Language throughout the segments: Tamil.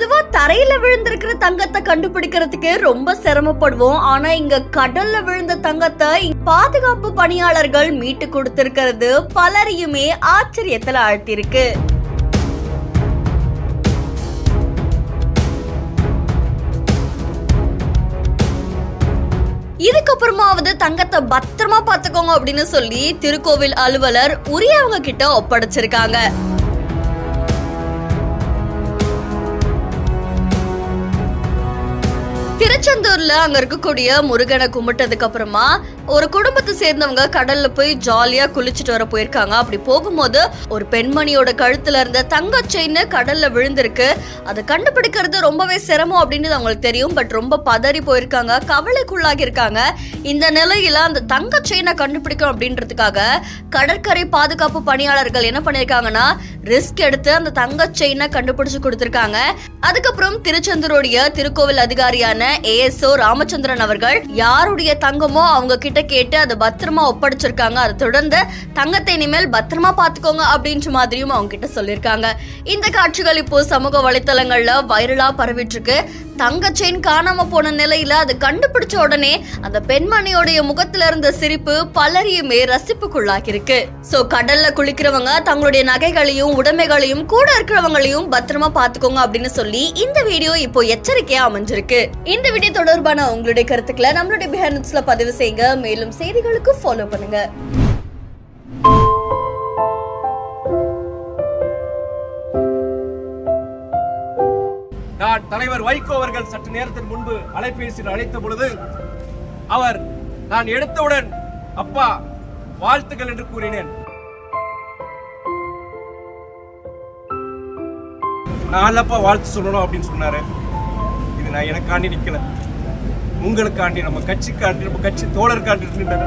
பொதுவா தரையில விழுந்திருக்கிற தங்கத்தை கண்டுபிடிக்கிறதுக்கு ரொம்ப சிரமப்படுவோம் ஆனா இங்க கடல்ல விழுந்த தங்கத்தை இங்க பாதுகாப்பு பணியாளர்கள் மீட்டு கொடுத்திருக்கிறது பலரையுமே ஆச்சரியத்துல ஆழ்த்தியிருக்கு இதுக்கப்புறமாவது தங்கத்தை பத்திரமா பாத்துக்கோங்க அப்படின்னு சொல்லி திருக்கோவில் அலுவலர் உரியவங்க கிட்ட ஒப்படைச்சிருக்காங்க திருச்செந்தூர்ல அங்க இருக்கக்கூடிய முருகனை கும்பிட்டதுக்கு அப்புறமா ஒரு குடும்பத்தை சேர்ந்தவங்க கடல்ல போய் ஜாலியா குளிச்சுட்டு வர போயிருக்காங்க அப்படி போகும்போது ஒரு பெண்மணியோட கழுத்துல இருந்த தங்க செயின் கடல்ல விழுந்திருக்கு அதை கண்டுபிடிக்கிறது ரொம்பவே சிரமம் அப்படின்னு அவங்களுக்கு தெரியும் பட் ரொம்ப பதறி போயிருக்காங்க கவலைக்குள்ளாகி இருக்காங்க இந்த நிலையில அந்த தங்க செயினை கண்டுபிடிக்கணும் அப்படின்றதுக்காக கடற்கரை பாதுகாப்பு பணியாளர்கள் என்ன பண்ணிருக்காங்கன்னா ரிஸ்க் எடுத்து அந்த தங்க செயினை கண்டுபிடிச்சு கொடுத்திருக்காங்க அதுக்கப்புறம் திருச்செந்தூருடைய திருக்கோவில் அதிகாரியான ஏஎஸ்ஓ ராமச்சந்திரன் அவர்கள் யாருடைய தங்கமோ அவங்க கிட்ட கேட்டு அதை பத்திரமா ஒப்படைச்சிருக்காங்க அதை தொடர்ந்து தங்கத்தை இனிமேல் பத்திரமா பாத்துக்கோங்க அப்படின்ற மாதிரியும் அவங்க கிட்ட சொல்லியிருக்காங்க இந்த காட்சிகள் இப்போ சமூக வலைத்தளங்கள்ல வைரலா பரவிட்டு இருக்கு தங்க செயின் காணாம போன நிலையில அது கண்டுபிடிச்ச உடனே அந்த பெண்மணியோடைய முகத்துல இருந்த சிரிப்பு பலரையுமே ரசிப்புக்குள்ளாக்கி இருக்கு சோ கடல்ல குளிக்கிறவங்க தங்களுடைய நகைகளையும் உடைமைகளையும் கூட இருக்கிறவங்களையும் பத்திரமா பாத்துக்கோங்க அப்படின்னு சொல்லி இந்த வீடியோ இப்போ எச்சரிக்கையா அமைஞ்சிருக்கு இந்த வீடியோ தொடர்பான உங்களுடைய கருத்துக்களை நம்மளுடைய பிஹானட்ஸ்ல பதிவு செய்யுங்க மேலும் செய்திகளுக்கு ஃபாலோ பண்ணுங்க நான் தலைவர் வைகோ அவர்கள் சற்று நேரத்திற்கு முன்பு அலைபேசியில் அழைத்த பொழுது அவர் நான் எடுத்தவுடன் அப்பா வாழ்த்துக்கள் என்று கூறினேன் நான் அல்லப்பா வாழ்த்து சொல்லணும் அப்படின்னு சொன்னாரு இது நான் எனக்காண்டி நிக்கல உங்களுக்காண்டி நம்ம கட்சிக்காண்டி நம்ம கட்சி தோழருக்காண்டி நின்றேன்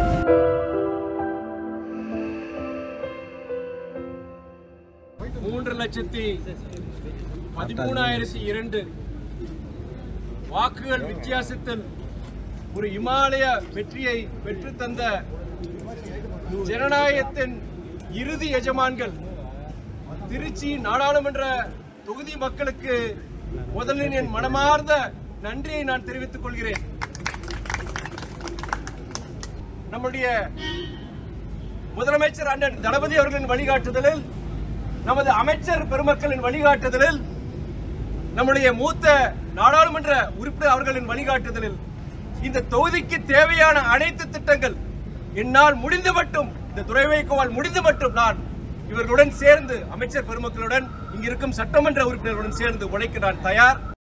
மூன்று லட்சத்தி பதிமூணாயிரத்தி இரண்டு வாக்குகள் வித்தியாசத்தில் ஒரு இமாலய வெற்றியை பெற்று தந்த ஜனநாயகத்தின் இறுதி எஜமான்கள் திருச்சி நாடாளுமன்ற தொகுதி மக்களுக்கு முதலில் என் மனமார்ந்த நன்றியை நான் தெரிவித்துக் கொள்கிறேன் நம்முடைய முதலமைச்சர் அண்ணன் தளபதி அவர்களின் வழிகாட்டுதலில் நமது அமைச்சர் பெருமக்களின் வழிகாட்டுதலில் நம்முடைய மூத்த நாடாளுமன்ற உறுப்பினர் அவர்களின் வழிகாட்டுதலில் இந்த தொகுதிக்கு தேவையான அனைத்து திட்டங்கள் என்னால் முடிந்து மட்டும் இந்த துறைவைக்கோவால் முடிந்து மட்டும் நான் இவர்களுடன் சேர்ந்து அமைச்சர் பெருமக்களுடன் இங்கிருக்கும் சட்டமன்ற உறுப்பினர்களுடன் சேர்ந்து உழைக்க நான் தயார்